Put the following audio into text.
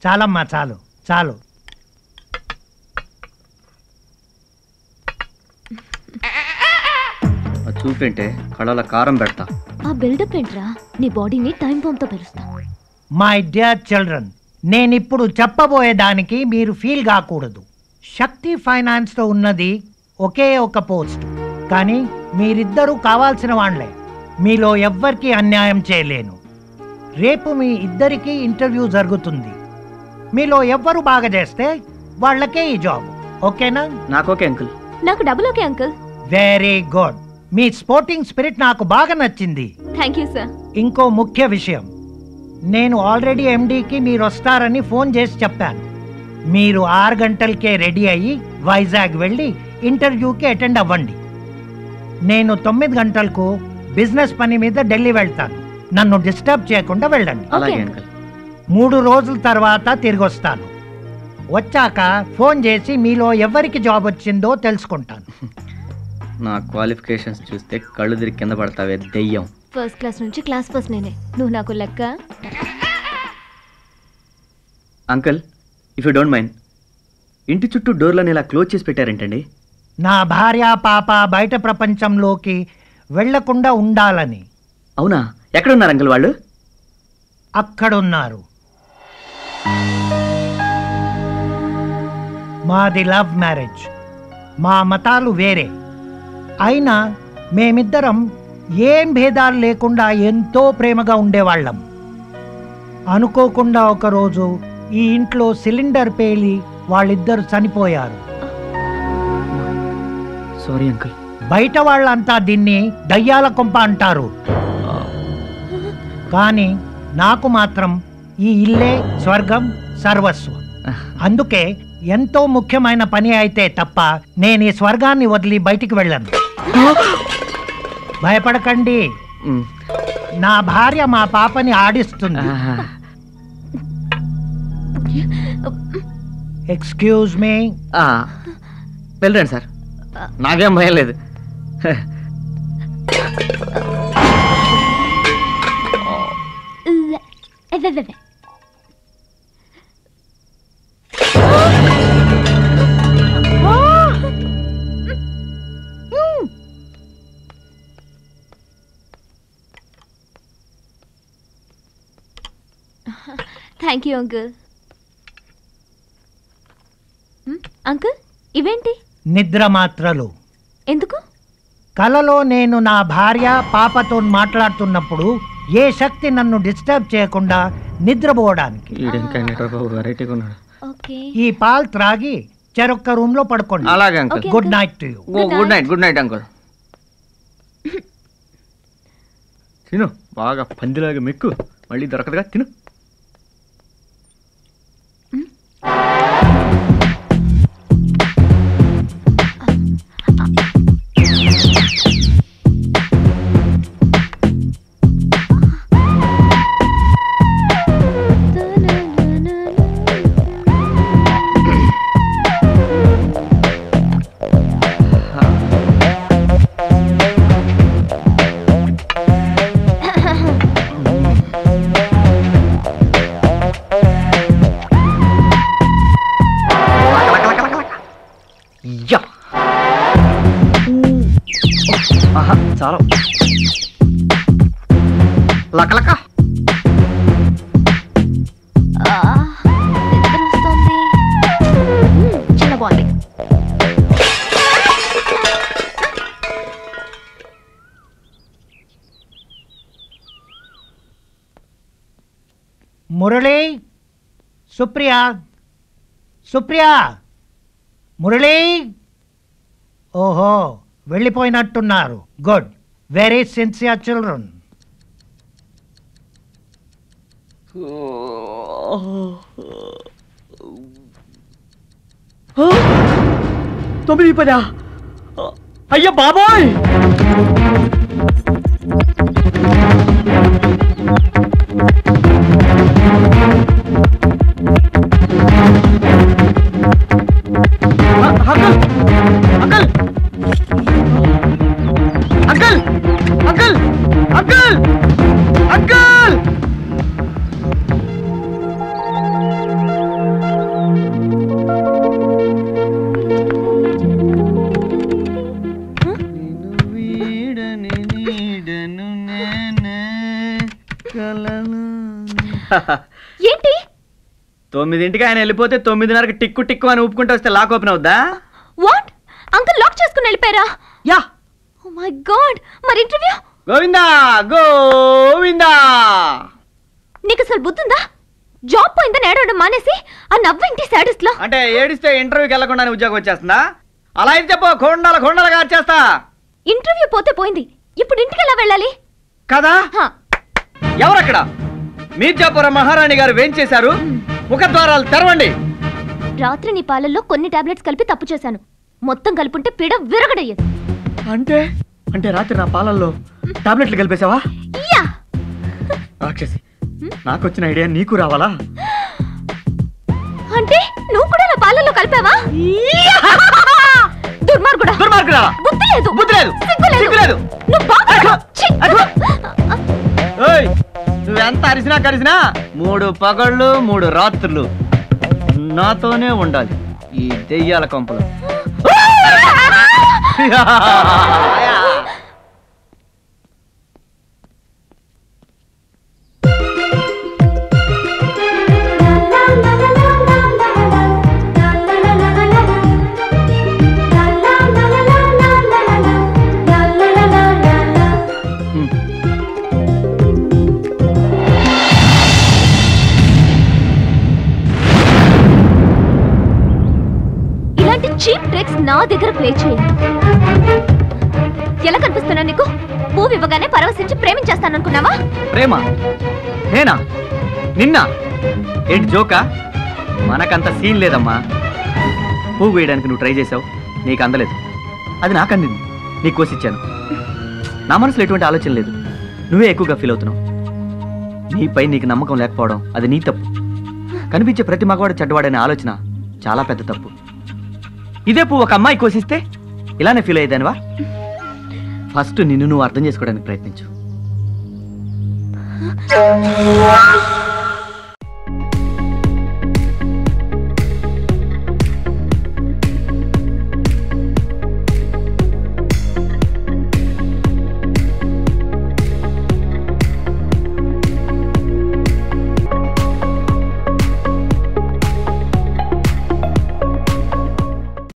చాలమ్మా చాలు చాలు ఆ చూపేంటే కళ్ళల కారం పెడతా ఆ బిల్డప్ ఏంట్రా నీ బాడీని టైం బాంబ్తో పెరుస్తా మై డియర్ చిల్డ్రన్ నేనిప్పుడు చెప్పబోయే దానికి మీరు ఫీల్ కాకూడదు శక్తి ఫైనాన్స్లో ఉన్నది ఒకే ఒక పోస్ట్ కానీ మీరిద్దరూ కావాల్సిన వాళ్ళే మీలో ఎవ్వరికీ అన్యాయం చేయలేను రేపు మీ ఇద్దరికీ ఇంటర్వ్యూ జరుగుతుంది మీలో ఎవ్వరు బాగా చేస్తే వాళ్ళకే ఈ జాబ్ ఓకేనా నాకోకే అంకుల్ నాకు double okay uncle very good మీ స్పోర్టింగ్ స్పిరిట్ నాకు బాగా నచ్చింది థ్యాంక్ యూ సార్ ఇంకో ముఖ్య విషయం నేను ఆల్రెడీ ఎండీకి మీరు వస్తారని ఫోన్ చేసి చెప్పాను మీరు ఆరు గంటలకే రెడీ అయ్యి వైజాగ్ వెళ్ళి ఇంటర్వ్యూకి అటెండ్ అవ్వండి నేను తొమ్మిది గంటలకు బిజినెస్ పని మీద ఢిల్లీ వెళ్తాను నన్ను డిస్టర్బ్ చేయకుండా వెళ్ళండి అలాగే Okay, అంకుల్ మూడు రోజుల తర్వాత తిరిగి వస్తాను వచ్చాక ఫోన్ చేసి మీలో ఎవరికి జాబ్ వచ్చిందో తెలుసుకుంటాను నా క్వాలిఫికేషన్స్ చూస్తే కళ్ళు తిరిగి కింద పడతావే దెయ్యం ఫస్ట్ క్లాస్ నుంచి క్లాస్ ఫస్ట్ నేనే నువ్వు నాకు లెక్క uncle if you don't mind ఇంటి చుట్టూ డోర్లను ఇలా క్లోజ్ చేసి పెట్టారేంటండి నా భార్య పాప బయట ప్రపంచంలోకి వెళ్లకుండా ఉండాలని అవునా ఎక్కడ ఉన్నారు అంకుల్ వాళ్ళు అక్కడున్నారు మాది లవ్ మ్యారేజ్ మా మతాలు వేరే అయినా మేమిద్దరం ఏం భేదాలు లేకుండా ఎంతో ప్రేమగా ఉండేవాళ్ళం అనుకోకుండా ఒకరోజు ఈ ఇంట్లో సిలిండర్ పేలి వాళ్ళిద్దరు చనిపోయారు సారీ అంకుల్ బయట వాళ్ళంతా దీన్ని దయ్యాల కొంప అంటారు కానీ నాకు మాత్రం ఈ ఇల్లే స్వర్గం సర్వస్వం అందుకే ఎంతో ముఖ్యమైన పని అయితే తప్ప నేను ఈ స్వర్గాన్ని వదిలి బయటికి వెళ్ళను భయపడకండి నా భార్య మా పాపని ఆడిస్తుంది ఎక్స్క్యూజ్ మీ వెళ్ళండి సార్ నాకేం భయం లేదు థ్యాంక్ యూ అంకుల్ అంకుల్ ఇవేంటి నిద్ర మాత్రలు ఎందుకు కలలో నేను నా భార్య పాపతో మాట్లాడుతున్నప్పుడు ఏ శక్తి నన్ను డిస్టర్బ్ చేయకుండా నిద్రపోవడానికి వెరైటీగా ఉన్నాడు ఓకే ఈ పాలు త్రాగి చెరొక్క రూమ్ లో పడుకోండి అలాగే uncle Okay. Good night to you good night good night uncle తిను బాగా పందిలాగా మెక్కు మళ్ళీ దొరకదుగా తిను యా ఆహా చాలా లకలక ఆ, నిద్ర వస్తోంది మ్మ్, చిన్న బాగుంది మురళి సుప్రియ సుప్రియ మురళి ఓహో వెళ్ళిపోయినట్టున్నారు గుడ్ వెరీ సిన్సియర్ చిల్డ్రన్ తొమ్మిది పదా అయ్యా బాబోయ్ uncle uncle uncle uncle uncle uncle ఏంటి తొమ్మిదింటికి ఆయన వెళ్ళిపోతే తొమ్మిదిన్నరకి టిక్కు టిక్కు అని ఊపుకుంటూ వస్తే లాక్ ఓపెన్ అవుద్దా వాట్ అంకుల్ లాక్ చేసుకుని వెళ్ళిపోయారా యా ఓ మై గాడ్ మరి ఇంటర్వ్యూ గోవిందా గోవిందా నీకు అసలు బుద్ధుందా జాబ్ పోయిందని ఏడవడం మానేసి ఆ నవ్వేంటి సాడెస్ట్ లో అంటే ఏడిస్తే ఇంటర్వ్యూకి వెళ్ళకుండానే ఉద్యోగం వచ్చేస్తుందా అలా అయితే చెప్పు కొండల కొండలుగా వచ్చేస్తా ఇంటర్వ్యూ పోతే పోయింది ఇప్పుడు ఇంటికి ఎలా వెళ్ళాలి కదా హా, ఎవరక్కడ మీర్జాపురం మహారాణి గారు వేంచేశారు ముఖద్వారాలు తెరవండి రాత్రి నీ పాలల్లో కొన్ని టాబ్లెట్స్ కలిపి తప్పు చేశాను మొత్తం కలుపుంటే పీడ విరగడయ్యేది అంటే అంటే రాత్రి నా పాలల్లో టాబ్లెట్లు కలిపేశావా యా రాక్షసి నాకు వచ్చిన ఐడియా నీకు రావాలా అంటే నువ్వు కూడా నా పాలల్లో కలిపావా దుర్మార్గుడా దుర్మార్గుడా బుద్ధి లేదు బుద్ధి లేదు సిగ్గు లేదు సిగ్గు లేదు నువ్వు బాగా ఛీ! అటు. ఓయ్ నువ్వెంత అరిసినా కరిసినా మూడు పగళ్ళు మూడు రాత్రులు నాతోనే ఉండాలి ఈ దెయ్యాల కొంపలు హ్మ్. ఇలాంటి చీప్ ట్రిక్స్ నా దగ్గర ప్లే చేయండి ఎలా కనిపిస్తున్నా నీకు పువ్వు ఇవ్వగానే పరవశించి ప్రేమించేస్తాననుకున్నావా ప్రేమ నేనా నిన్న ఏంటి జోకా మనకంత సీన్ లేదమ్మా పువ్వు వేయడానికి నువ్వు ట్రై చేసావు నీకు అందలేదు అది నాకు అందింది నీకు కోసిచ్చాను నా మనసులో ఎటువంటి ఆలోచన లేదు నువ్వే ఎక్కువగా ఫీల్ అవుతున్నావు నీపై నీకు నమ్మకం లేకపోవడం అది నీ తప్పు కనిపించే ప్రతి మగవాడు చెడ్డవాడనే ఆలోచన చాలా పెద్ద తప్పు ఇదే పువ్వు ఒక అమ్మాయి కోసిస్తే ఇలానే ఫీల్ అయ్యేదానివా ఫస్ట్ నిన్ను నువ్వు అర్థం చేసుకోవడానికి ప్రయత్నించు